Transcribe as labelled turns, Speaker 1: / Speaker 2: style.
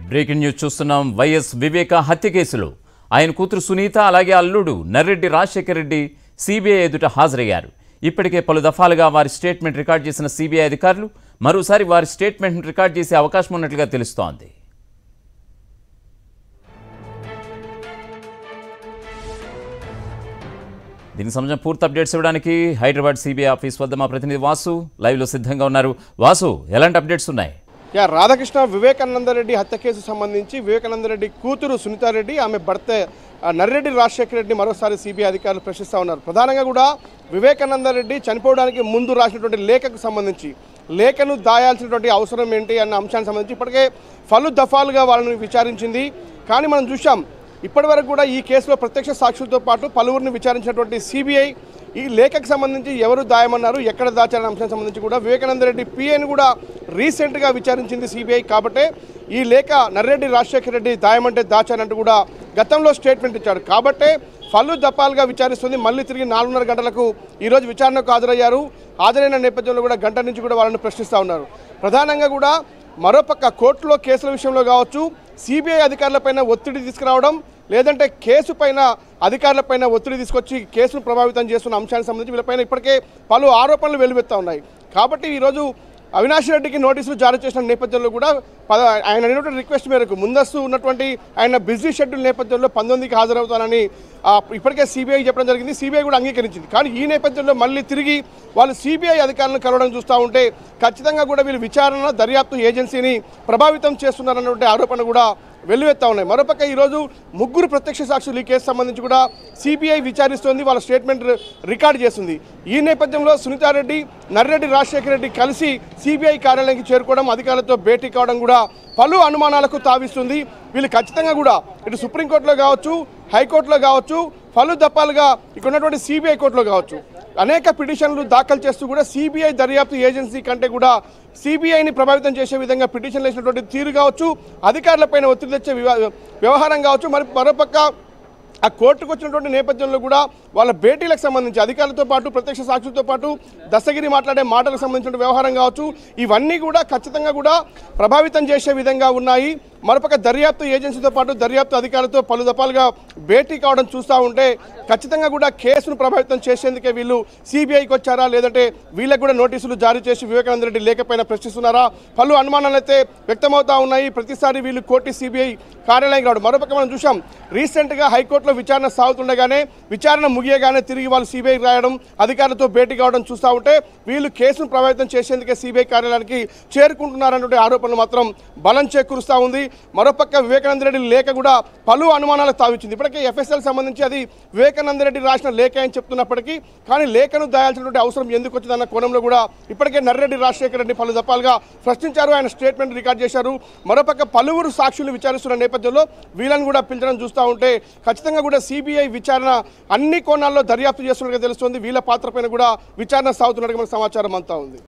Speaker 1: breaking news చూస్తున్నాం YS Viveka హత్య కేసులో ఆయన కూతురు సునీత అలాగే అల్లుడు నర్రెడ్డి రాజశేఖర రెడ్డి సిబిఐ ఎదుట హాజరయ్యారు ఇప్పటికే పలు దఫాలుగా వారి స్టేట్మెంట్ రికార్డ్ చేసిన సిబిఐ అధికారులు మరోసారి వారి స్టేట్మెంట్ రికార్డ్ చేసే అవకాశం ఉన్నట్లుగా తెలుస్తోంది దీనికి సంబంధించిన పూర్తి అప్డేట్స్ ఇవ్వడానికి హైదరాబాద్ సిబిఐ ఆఫీస్ వద్ద మా ప్రతినిధి వాసు లైవ్లో సిద్ధంగా ఉన్నారు వాసు ఎలాంటి అప్డేట్స్ ఉన్నాయి
Speaker 2: యా రాధాకృష్ణ వివేకానందరెడ్డి హత్య కేసు సంబంధించి వివేకానందరెడ్డి కూతురు సునీతారెడ్డి ఆమె భర్త ఆ, నర్రెడ్డి రాజశేఖర రెడ్డి మరోసారి సిబిఐ అధికారులు ప్రశ్నిస్తూ ఉన్నారు ప్రధానంగా కూడా వివేకానందరెడ్డి చనిపోవడానికి ముందు రాసినటువంటి లేఖకు సంబంధించి లేఖను దాయాల్సినటువంటి అవసరం ఏంటి అన్న అంశానికి సంబంధించి ఇప్పటికే పలు దఫాలుగా వాళ్ళని విచారించింది కానీ మనం చూసాం ఇప్పటివరకు కూడా ఈ కేసులో ప్రత్యక్ష సాక్షులతో పాటు పలువురిని విచారించినటువంటి సిబిఐ ఈ లేఖకు సంబంధించి ఎవరు దాయమన్నారు ఎక్కడ దాచారనే అంశానికి సంబంధించి కూడా వివేకానంద రెడ్డి పిఐని కూడా రీసెంట్గా విచారించింది సిబిఐ కాబట్టే ఈ లేఖ నర్రెడ్డి రాజశేఖర రెడ్డి దాయమంటే దాచారంటూ కూడా గతంలో స్టేట్మెంట్ ఇచ్చాడు కాబట్టే పలు దఫాలుగా విచారిస్తుంది మళ్ళీ తిరిగి నాలుగున్నర గంటలకు ఈరోజు విచారణకు హాజరయ్యారు హాజరైన నేపథ్యంలో కూడా గంట నుంచి కూడా వాళ్ళని ప్రశ్నిస్తూ ఉన్నారు ప్రధానంగా కూడా మరోపక్క కోర్టులో కేసుల విషయంలో కావచ్చు సిబిఐ అధికారులపైన ఒత్తిడి తీసుకురావడం లేదంటే కేసు పైన అధికారులపైన ఒత్తిడి తీసుకొచ్చి కేసును ప్రభావితం చేస్తున్న అంశానికి సంబంధించి వీళ్ళపైన ఇప్పటికే పలు ఆరోపణలు వెలువెత్తా ఉన్నాయి కాబట్టి ఈరోజు అవినాష్ రెడ్డికి నోటీసులు జారీ చేసిన నేపథ్యంలో కూడా పద ఆయన అడిగినటువంటి రిక్వెస్ట్ మేరకు ముందస్తు ఉన్నటువంటి ఆయన బిజీ షెడ్యూల్ నేపథ్యంలో పంతొమ్మిదికి హాజరవుతానని ఆ, ఇప్పటికే సిబిఐ చెప్పడం జరిగింది సిబిఐ కూడా అంగీకరించింది కానీ ఈ నేపథ్యంలో మళ్ళీ తిరిగి వాళ్ళు సిబిఐ అధికారులను కలవడం చూస్తూ ఉంటే ఖచ్చితంగా కూడా వీళ్ళు విచారణ దర్యాప్తు ఏజెన్సీని ప్రభావితం చేస్తున్నారన్నటువంటి ఆరోపణ కూడా వెల్లువెత్తా ఉన్నాయి మరోపక్క ఈరోజు ముగ్గురు ప్రత్యక్ష సాక్షులు ఈ కేసు సంబంధించి కూడా సిబిఐ విచారిస్తోంది వాళ్ళ స్టేట్మెంట్ రి- రికార్డ్ చేస్తుంది ఈ నేపథ్యంలో సునీతారెడ్డి నర్రెడ్డి రాజశేఖర రెడ్డి కలిసి సిబిఐ కార్యాలయానికి చేరుకోవడం అధికారులతో భేటీ కావడం కూడా పలు అనుమానాలకు తావిస్తుంది వీళ్ళు ఖచ్చితంగా కూడా ఇటు సుప్రీంకోర్టులో కావచ్చు హైకోర్టులో కావచ్చు పలు దప్పాలుగా ఇక్కడ ఉన్నటువంటి సిబిఐ కోర్టులో కావచ్చు అనేక పిటిషన్లు దాఖలు చేస్తూ కూడా సిబిఐ దర్యాప్తు ఏజెన్సీ కంటే కూడా సిబిఐని ప్రభావితం చేసే విధంగా పిటిషన్లు వేసినటువంటి తీరు కావచ్చు అధికారులపైన ఒత్తిడి తెచ్చే వివా- వ్యవహారం కావచ్చు మరి మరోపక్క ఆ కోర్టుకు వచ్చినటువంటి నేపథ్యంలో కూడా వాళ్ళ భేటీలకు సంబంధించి అధికారులతో పాటు ప్రత్యక్ష సాక్షులతో పాటు దస్తగిరి మాట్లాడే మాటలకు సంబంధించిన వ్యవహారం కావచ్చు ఇవన్నీ కూడా ఖచ్చితంగా కూడా ప్రభావితం చేసే విధంగా ఉన్నాయి మరొక దర్యాప్తు ఏజెన్సీతో పాటు దర్యాప్తు అధికారులతో పలు దఫాలుగా భేటీ కావడం చూస్తూ ఉంటే ఖచ్చితంగా కూడా కేసును ప్రభావితం చేసేందుకే వీళ్ళు సిబిఐకి వచ్చారా లేదంటే వీళ్ళకి కూడా నోటీసులు జారీ చేసి వివేకానంద రెడ్డి లేఖపైన ప్రశ్నిస్తున్నారా పలు అనుమానాలు అయితే వ్యక్తమవుతా ఉన్నాయి ప్రతిసారి వీళ్ళు కోర్టు సిబిఐ కార్యాలయం రావడం మరోపక్క మనం చూసాం రీసెంట్గా హైకోర్టులో విచారణ సాగుతుండగానే విచారణ ముగియగానే తిరిగి వాళ్ళు సిబిఐ రాయడం అధికారులతో భేటీ కావడం చూస్తూ ఉంటే వీళ్ళు కేసును ప్రభావితం చేసేందుకే సిబిఐ కార్యాలయానికి చేరుకుంటున్నారన్నటువంటి ఆరోపణలు మాత్రం బలం చేకూరుస్తూ ఉంది మరోపక్క వివేకానంద రెడ్డి లేఖ కూడా పలు అనుమానాలకు తావిచ్చింది ఇప్పటికే ఎఫ్ఎస్ఎల్ సంబంధించి అది వివేకానంద రెడ్డి రాసిన లేఖ అని చెప్తున్నప్పటికీ కానీ లేఖను దాయాల్సినటువంటి అవసరం ఎందుకు వచ్చిందన్న కోణంలో కూడా ఇప్పటికే నర్రెడ్డి రాజశేఖర రెడ్డి పలు దఫాలుగా ప్రశ్నించారు ఆయన స్టేట్మెంట్ రికార్డ్ చేశారు మరోపక్క పలువురు సాక్షులు విచారిస్తున్న నేపథ్యంలో వీళ్ళని కూడా పిలిచడం చూస్తూ ఉంటే ఖచ్చితంగా కూడా సిబిఐ విచారణ అన్ని కోణాల్లో దర్యాప్తు చేస్తున్నట్టుగా తెలుస్తోంది వీళ్ళ పాత్ర పైన కూడా విచారణ సాగుతున్నట్టుగా మనకు సమాచారం అంతా ఉంది